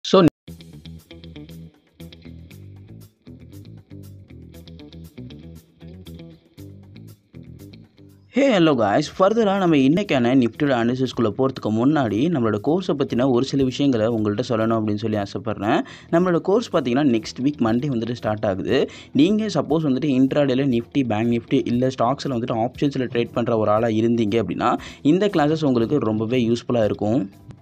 so hey hello guys ஃபர்தராக நம்ம இன்றைக்கான நிஃப்டியோட அனாலிசிஸ்குள்ளே போகிறதுக்கு முன்னாடி நம்மளோட கோர்ஸை பற்றின ஒரு சில விஷயங்களை உங்கள்கிட்ட சொல்லணும் அப்படின்னு சொல்லி ஆசைப்பட்றேன் நம்மளோட கோர்ஸ் பார்த்தீங்கன்னா நெக்ஸ்ட் வீக் மண்டே வந்துட்டு ஸ்டார்ட் ஆகுது நீங்கள் சப்போஸ் வந்துட்டு இன்ட்ராடேல நிஃப்டி பேங்க் நிஃப்டி இல்லை ஸ்டாக்ஸில் வந்துட்டு ஆப்ஷன்ஸில் ட்ரேட் பண்ணுற ஒரு ஆளாக இருந்தீங்க அப்படின்னா இந்த கிளாஸஸ் உங்களுக்கு ரொம்பவே யூஸ்ஃபுல்லாக இருக்கும்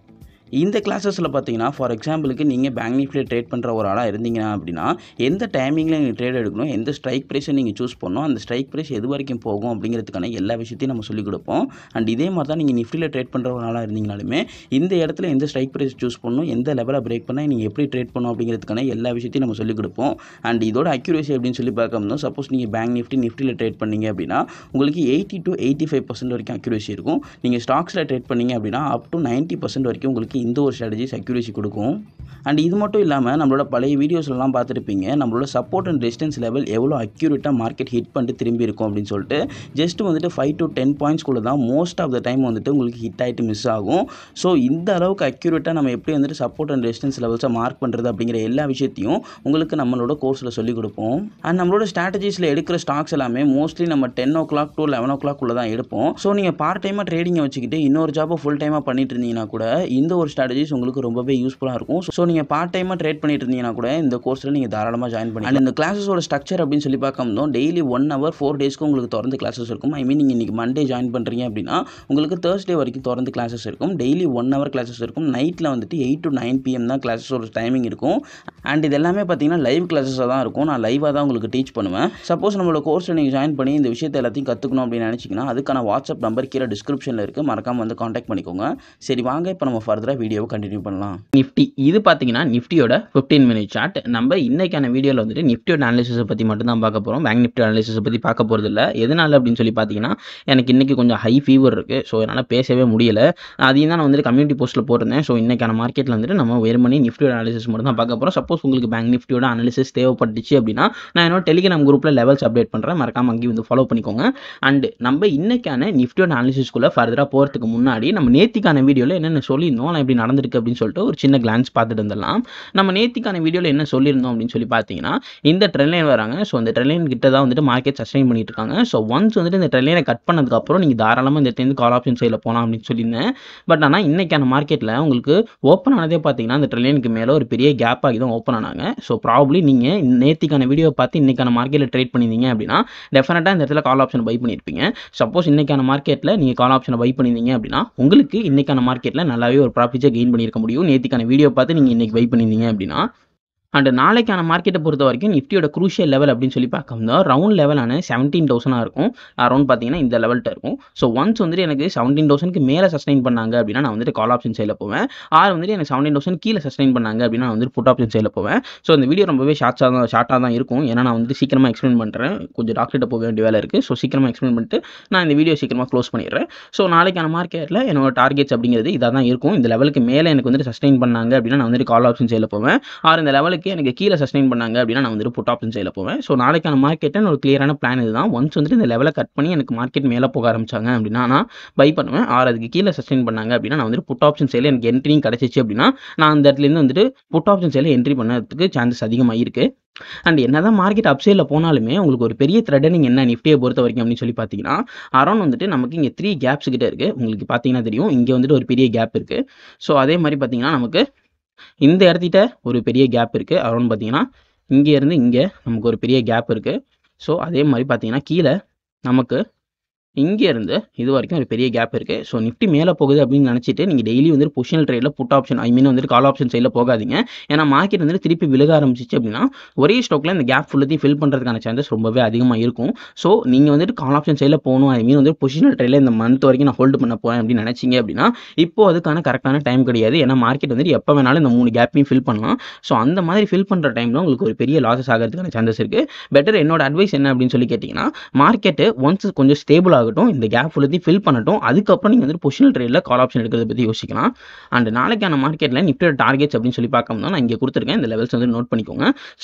இந்த கிளாஸஸில் பார்த்தீங்கன்னா ஃபார் எக்ஸாம்பிளுக்கு நீங்கள் பேங்க் நிஃப்டியில் ட்ரேட் பண்ணுற ஒரு ஆளாக இருந்தீங்க அப்படின்னா எந்த டைமிங்கில் நீங்கள் ட்ரேட் எடுக்கணும் எந்த ஸ்ட்ரைக் ப்ரைஸை நீங்கள் சூஸ் பண்ணணும் அந்த ஸ்ட்ரைக் ப்ரைஸ் எது வரைக்கும் போகும் அப்படிங்கிறதுக்கான எல்லா விஷயத்தையும் நம்ம சொல்லிக் கொடுப்போம் அண்ட் இதே மாதிரி தான் நீங்கள் நிஃப்டியில் ட்ரேட் பண்ணுற ஒரு ஆளாக இருந்தீங்கனாலுமே இந்த இடத்துல எந்த ஸ்ட்ரைக் ப்ரைஸ் சூஸ் பண்ணணும் எந்த லெவலை பிரேக் பண்ணால் நீங்கள் எப்படி ட்ரேட் பண்ணணும் அப்படிங்கிறதுக்கான எல்லா விஷயத்தையும் நம்ம சொல்லிக் கொடுப்போம் அண்ட் இதோட அக்யூரேசி அப்படின்னு சொல்லி பார்க்கணும் சப்போஸ் நீங்கள் பேங்க் நிஃப்டி நிஃப்டியில் ட்ரேட் பண்ணீங்க அப்படின்னா உங்களுக்கு eighty to eighty five percent வரைக்கும் அக்யூரேசி இருக்கும் நீங்கள் ஸ்டாக்ஸில் ட்ரேட் பண்ணீங்க அப்படின்னா அப் டு நைன்ட்டி பர்சன்ட் வரைக்கும் உங்களுக்கு இந்த ஒரு ஸ்ட்ராட்டஜிஸ் அக்யூரேசி கொடுக்கும் அண்ட் இது மட்டும் இல்லாமல் நம்மளோட பழைய வீடியோஸ்லாம் பார்த்துருப்பீங்க நம்மளோட சப்போர்ட் அண்ட் ரெசிஸ்டன்ஸ் லெவல் எவ்வளோ அக்யூரேட்டாக மார்க்கெட் ஹிட் பண்ணிட்டு திரும்பி இருக்கும் அப்படின்னு சொல்லிட்டு ஜஸ்ட் வந்துட்டு ஃபைவ் டு டென் பாயிண்ட்ஸ்குள்ளே தான் மோஸ்ட் ஆஃப் த டைம் வந்துட்டு உங்களுக்கு ஹிட் ஆகிட்டு மிஸ் ஆகும் ஸோ இந்த அளவுக்கு அக்யூரேட்டாக நம்ம எப்படி வந்துட்டு சப்போர்ட் அண்ட் ரெசிஸ்டன்ஸ் லெவல்ஸை மார்க் பண்ணுறது அப்படிங்கிற எல்லா விஷயத்தையும் உங்களுக்கு நம்மளோட கோர்ஸில் சொல்லிக் கொடுப்போம் அண்ட் நம்மளோட ஸ்ட்ராட்டஜிஸில் எடுக்கிற ஸ்டாக்ஸ் எல்லாமே மோஸ்ட்லி நம்ம ten o'clock to eleven o'clock உள்ள தான் எடுப்போம் ஸோ நீங்கள் பார்ட் டைமாக ட்ரேடிங்கை வச்சுக்கிட்டு இன்னொரு ஜாப்பை ஃபுல் டைமாக பண்ணிட்டு இருந்தீங்கன்னா கூட இந்த ஒரு ஸ்ட்ராட்டஜிஸ் உங்களுக்கு ரொம்பவே யூஸ்ஃபுல்லாக இருக்கும் ஸோ நீங்கள் பார்ட் டைமாக ட்ரேட் பண்ணிட்டு இருந்தீங்கன்னா கூட இந்த கோர்ஸில் நீங்கள் தாராளமாக ஜாயின் பண்ணி அண்ட் இந்த கிளாஸஸோட ஸ்ட்ரக்சர் அப்படின்னு சொல்லி பார்க்கணும் டெய்லி ஒன் ஹவர் ஃபோர் டேஸ்க்கு உங்களுக்கு திறந்து கிளாஸஸ் இருக்கும் ஐ மீன் நீங்கள் இன்றைக்கி மண்டே ஜாயின் பண்ணுறீங்க அப்படின்னா உங்களுக்கு தேர்ஸ்டே வரைக்கும் திறந்து கிளாஸஸ் இருக்கும் டெய்லி ஒன் ஹவர் கிளாஸஸ் இருக்கும் நைட்டில் வந்துட்டு எயிட் டு நைன் பிஎம் தான் கிளாஸஸோட டைமிங் இருக்கும் அண்ட் இது எல்லாமே பார்த்தீங்கன்னா லைவ் கிளாஸஸாக தான் இருக்கும் நான் லைவாக தான் உங்களுக்கு டீச் பண்ணுவேன் சப்போஸ் நம்மளோட கோர்ஸில் நீங்கள் ஜாயின் பண்ணி இந்த விஷயத்தை எல்லாத்தையும் கற்றுக்கணும் அப்படின்னு நினச்சிங்கன்னா அதுக்கான வாட்ஸ்அப் நம்பர் கீழே டிஸ்கிரிப்ஷனில் இருக்குது மறக்காமல் வந்து காண்டாக்ட் பண்ணிக்கோங்க சரி வாங்க இப்போ நம்ம ஃபர்தராக வீடியோவை கண்டினியூ பண்ணலாம் நிஃப்டி இது பார்த்தீங்கன்னா நிஃப்டியோட ஃபிஃப்டீன் மினிட் சார்ட் நம்ம இன்னைக்கான வீடியோவில் வந்துட்டு நிஃப்டியோட அனாலிசிஸை பற்றி மட்டும் தான் பார்க்க போகிறோம் பேங்க் நிஃப்டி அனாலிசிஸை பற்றி பார்க்க போகிறது இல்லை எதனால அப்படின்னு சொல்லி பார்த்தீங்கன்னா எனக்கு இன்றைக்கி கொஞ்சம் ஹை ஃபீவர் இருக்குது ஸோ என்னால் பேசவே முடியல அதையும் தான் நான் வந்துட்டு கம்யூனிட்டி போஸ்ட்டில் போட்டிருந்தேன் ஸோ இன்னைக்கான மார்க்கெட்டில் வந்துட்டு நம்ம வெறுமனே நிஃப்டியோட அனாலிசிஸ் மட்டும் தான் பார்க்க போகிறோம் சப்போஸ் உங்களுக்கு பேங்க் நிஃப்டியோட அனாலிசிஸ் தேவைப்பட்டுச்சு அப்படின்னா நான் என்னோட டெலிகிராம் குரூப்பில் லெவல்ஸ் அப்டேட் பண்ணுறேன் மறக்காம அங்கேயும் வந்து ஃபாலோ பண்ணிக்கோங்க அண்ட் நம்ம இன்னைக்கான நிஃப்டியோட அனாலிசிஸ்க்குள்ளே ஃபர்தராக போகிறதுக்கு முன்னாடி நம்ம நேத்திக்கான வீடியோவில் என்னென்ன சொல்லியிருந்தோம் நான் இப்படி நடந்திருக்கு அப்படின்னு சொல்லிட்டு ஒரு சின்ன கிளான்ஸ் பார்த்துட்டு வந்துடலாம் நம்ம நேத்திக்கான வீடியோவில் என்ன சொல்லியிருந்தோம் அப்படின்னு சொல்லி பார்த்தீங்கன்னா இந்த ட்ரெண்ட்லைன் வராங்க ஸோ அந்த ட்ரெண்ட்லைன் கிட்ட தான் வந்துட்டு மார்க்கெட் சஸ்டைன் பண்ணிட்டு இருக்காங்க ஸோ ஒன்ஸ் வந்துட்டு இந்த ட்ரெண்ட்லைனை கட் பண்ணதுக்கப்புறம் நீங்கள் தாராளமாக இந்த இடத்துல கால் ஆப்ஷன் சைடில் போகலாம் அப்படின்னு சொல்லியிருந்தேன் பட் ஆனால் இன்னைக்கான மார்க்கெட்டில் உங்களுக்கு ஓப்பன் ஆனதே பார்த்தீங்கன்னா அந்த ட்ரெண்ட்லைனுக்கு மேலே ஒரு பெரிய கேப் ஆகி தான் ஓப்பன் ஆனாங்க ஸோ ப்ராப்ளி நீங்கள் நேத்திக்கான வீடியோ பார்த்து இன்னைக்கான மார்க்கெட்டில் ட்ரேட் பண்ணியிருந்தீங்க அப்படின்னா டெஃபினட்டாக இந்த இடத்துல கால் ஆப்ஷன் பை பண்ணியிருப்பீங்க சப்போஸ் இன்னைக்கான மார்க்கெட்டில் நீங்கள் கால் ஆப்ஷனை பை பண்ணியிருந்தீங்க அப்படின்னா உங்களுக்கு இன்னைக்கான மார்க்கெட்டில் நல்லாவே ஒரு ப்ராஃபிட்டை கெயின் பண்ணியிருக்க முடியும் நேத்திக்கான வீடியோ பார்த்து நீங்கள் இன்னைக்கு பை பண்ணியிருந்தீங்க அப்படின்னா அண்ட் நாளைக்கான மார்க்கெட்டை பொறுத்த வரைக்கும் நிஃப்டியோட குரூஷியல் லெவல் அப்படின்னு சொல்லி பார்க்கணும் ரவுண்ட் லெவலான செவன்டீன் தௌசண்டாக இருக்கும் அரௌண்ட் பார்த்தீங்கன்னா இந்த லெவல்கிட்ட இருக்கும் ஸோ ஒன்ஸ் வந்துட்டு எனக்கு செவன்டீன் தௌசண்ட்க்கு மேலே சஸ்டைன் பண்ணாங்க அப்படின்னா நான் வந்துட்டு கால் ஆப்ஷன் சைடில் போவேன் ஆர் வந்துட்டு எனக்கு செவன்டீன் தௌசண்ட் கீழே சஸ்டைன் பண்ணாங்க அப்படின்னா நான் வந்துட்டு புட் ஆப்ஷன் சைடில் போவேன் ஸோ இந்த வீடியோ ரொம்பவே ஷார்ட்ஸாக தான் ஷார்ட்டாக தான் இருக்கும் ஏன்னா நான் வந்து சீக்கிரமாக எக்ஸ்பிளைன் பண்ணுறேன் கொஞ்சம் டாக்டர்கிட்ட போக வேண்டிய வேலை இருக்குது ஸோ சீக்கிரமாக எக்ஸ்பிளைன் பண்ணிட்டு நான் இந்த வீடியோ சீக்கிரமாக க்ளோஸ் பண்ணிடுறேன் ஸோ நாளைக்கான மார்க்கெட்டில் என்னோட டார்கெட்ஸ் அப்படிங்கிறது இதாக தான் இருக்கும் இந்த லெவலுக்கு மேலே எனக்கு வந்துட்டு சஸ்டைன் பண்ணாங்க அப்படின்னா நான் வந்துட்டு கால் ஆப்ஷன் சைடில் போவேன் ஆர் இந்த லெவலுக்கு எனக்கு கீழே சஸ்டைன் பண்ணாங்க அப்படின்னா நான் வந்துட்டு புட் ஆப்ஷன் சைடில் போவேன் ஸோ நாளைக்கான மார்க்கெட்டை ஒரு கிளியரான பிளான் இதுதான் ஒன்ஸ் வந்துட்டு இந்த லெவலை கட் பண்ணி எனக்கு மார்க்கெட் மேலே போக ஆரம்பிச்சாங்க அப்படின்னா நான் பை பண்ணுவேன் ஆர் அதுக்கு கீழே சஸ்டைன் பண்ணாங்க அப்படின்னா நான் வந்துட்டு புட் ஆப்ஷன் சைடில் எனக்கு என்ட்ரியும் கிடச்சிச்சு அப்படின்னா நான் அந்த இடத்துலேருந்து வந்துட்டு புட் ஆப்ஷன் சைடில் என்ட்ரி பண்ணதுக்கு சான்சஸ் அதிகமாக இருக்குது அண்ட் என்னதான் மார்க்கெட் அப்சைடில் போனாலுமே உங்களுக்கு ஒரு பெரிய த்ரெடனிங் என்ன நிஃப்டியை பொறுத்த வரைக்கும் அப்படின்னு சொல்லி பார்த்தீங்கன்னா அரௌண்ட் வந்துட்டு நமக்கு இங்கே த்ரீ கேப்ஸ் கிட்ட இருக்குது உங்களுக்கு பார்த்தீங்கன்னா தெரியும் இங்கே வந்துட்டு ஒரு பெரிய கேப் இருக்குது ஸோ அதே மாதிரி பார்த்தீங்கன்னா நமக்கு இந்த இடத்திட்ட ஒரு பெரிய கேப் இருக்குது அரௌண்ட் பார்த்தீங்கன்னா இங்கே இருந்து இங்கே நமக்கு ஒரு பெரிய கேப் இருக்குது ஸோ அதே மாதிரி பார்த்தீங்கன்னா கீழே நமக்கு இங்கே இருந்து இது வரைக்கும் ஒரு பெரிய கேப் இருக்குது ஸோ நிஃப்டி மேலே போகுது அப்படின்னு நினச்சிட்டு நீங்கள் டெய்லி வந்து பொசிஷனல் ட்ரேடில் புட் ஆப்ஷன் ஐ மீன் வந்துட்டு கால் ஆப்ஷன் சைடில் போகாதீங்க ஏன்னா மார்க்கெட் வந்துட்டு திருப்பி விழுக ஆரம்பிச்சிச்சு அப்படின்னா ஒரே ஸ்டாக்கில் இந்த கேப் ஃபுல்லத்தையும் ஃபில் பண்ணுறதுக்கான சான்சஸ் ரொம்பவே அதிகமாக இருக்கும் ஸோ நீங்கள் வந்துட்டு கால் ஆப்ஷன் சைடில் போகணும் ஐ மீன் வந்து பொசிஷனல் ட்ரேடில் இந்த மந்த் வரைக்கும் நான் ஹோல்டு பண்ண போகிறேன் அப்படின்னு நினச்சிங்க அப்படின்னா இப்போ அதுக்கான கரெக்டான டைம் கிடையாது ஏன்னா மார்க்கெட் வந்துட்டு எப்போ வேணாலும் இந்த மூணு கேப்பையும் ஃபில் பண்ணலாம் ஸோ அந்த மாதிரி ஃபில் பண்ணுற டைமில் உங்களுக்கு ஒரு பெரிய லாசஸ் ஆகிறதுக்கான சான்சஸ் இருக்குது பெட்டர் என்னோட அட்வைஸ் என்ன அப்படின்னு சொல்லி கேட்டிங்கன்னா மார்க்கெட்டு ஒன்ஸ் கொஞ்சம் ஸ்டேபிள் ஆகட்டும் இந்த கேப் ஃபுல்லத்தையும் ஃபில் பண்ணட்டும் அதுக்கப்புறம் நீங்கள் வந்துட்டு பொசிஷனல் ட்ரேடில் கால் ஆப்ஷன் எடுக்கிறத பற்றி யோசிக்கலாம் அண்ட் நாளைக்கான மார்க்கெட்டில் நிஃப்டியோட டார்கெட்ஸ் அப்படின்னு சொல்லி பார்க்கணும் நான் இங்கே கொடுத்துருக்கேன் இந்த லெவல்ஸ் வந்து நோட் பண்ணிக்கோங்க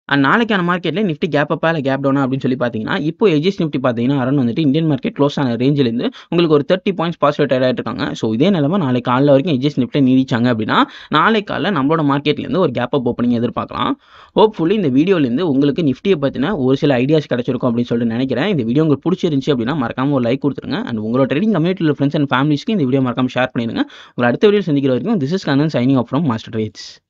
அண்ட் நாளைக்கான மார்க்கெட்டில் நிஃப்டி கேப் அப்பா இல்லை கேப் டவுனா அப்படின்னு சொல்லி பார்த்தீங்கன்னா இப்போ எஜிஎஸ் நிஃப்டி பார்த்தீங்கன்னா அரௌண்ட் வந்துட்டு இந்தியன் மார்க்கெட் க்ளோஸ் ஆன ரேஞ்சிலேருந்து உங்களுக்கு ஒரு தேர்ட்டி பாயிண்ட்ஸ் பாசிட்டிவ் ட்ரேட் ஆகிட்டு இருக்காங்க ஸோ இதே நிலமை நாளை காலைல வரைக்கும் எஜிஎஸ் நிஃப்டி நீடிச்சாங்க அப்படின்னா நாளை காலைல நம்மளோட மார்க்கெட்லேருந்து ஒரு கேப் அப் ஓப்பனிங் எதிர்பார்க்கலாம் ஹோப்ஃபுல்லி இந்த வீடியோலேருந்து உங்களுக்கு நிஃப்டியை பற்றின ஒரு சில ஐடியாஸ் கிடச்சிருக்கும் அப்படின்னு சொல்லிட்டு நினைக்கிறேன் இந்த வீடியோ உங்களுக்கு பிடிச்சிருந்துச்சி அப்படின்னா மறக்காம ஒரு லைக் கொடுத்துருங்க அண்ட் உங்களோட ட்ரேடிங் கம்யூனிட்டியில் ஃப்ரெண்ட்ஸ் அண்ட் ஃபேமிலிஸ்க்கு இந்த வீடியோ மறக்காம ஷேர் பண்ணிடுங்க உங்களை அடுத்த வீடியோ சந்திக்கிற வரைக்கும் this is Kannan signing off from master trades